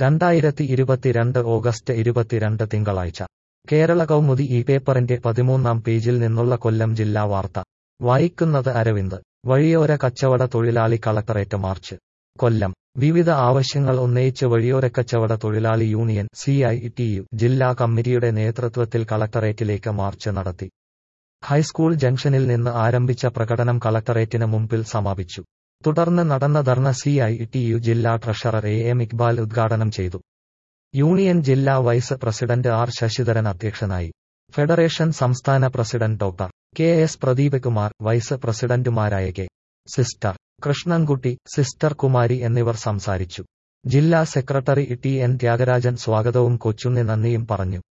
രണ്ടായിരത്തി ഇരുപത്തിരണ്ട് ഓഗസ്റ്റ് ഇരുപത്തിരണ്ട് തിങ്കളാഴ്ച കേരള കൗമുദി ഈ പേപ്പറിന്റെ പതിമൂന്നാം പേജിൽ നിന്നുള്ള കൊല്ലം ജില്ലാ വാർത്ത വായിക്കുന്നത് അരവിന്ദ് വഴിയോര കച്ചവട തൊഴിലാളി കളക്ടറേറ്റ് മാർച്ച് കൊല്ലം വിവിധ ആവശ്യങ്ങൾ ഉന്നയിച്ച് വഴിയോരക്കച്ചവട തൊഴിലാളി union C I T U ജില്ലാ കമ്മിറ്റിയുടെ നേതൃത്വത്തിൽ കളക്ടറേറ്റിലേക്ക് മാർച്ച് നടത്തി ഹൈസ്കൂൾ ജംഗ്ഷനിൽ നിന്ന് ആരംഭിച്ച പ്രകടനം കളക്ടറേറ്റിന് മുമ്പിൽ സമാപിച്ചു തുടർന്ന് നടന്ന dharna C I T U ജില്ലാ ട്രഷറർ എ എം ഇക്ബാൽ ഉദ്ഘാടനം ചെയ്തു യൂണിയൻ ജില്ലാ വൈസ് പ്രസിഡന്റ് ആർ ശശിധരൻ അധ്യക്ഷനായി ഫെഡറേഷൻ സംസ്ഥാന president doctor K S Pradeep Kumar vice പ്രസിഡന്റുമാരായ K sister Krishnankutty sister Kumari എന്നിവർ സംസാരിച്ചു ജില്ലാ സെക്രട്ടറി ടി എൻ ത്യാഗരാജൻ സ്വാഗതവും കൊച്ചുണ്ണി നന്ദിയും പറഞ്ഞു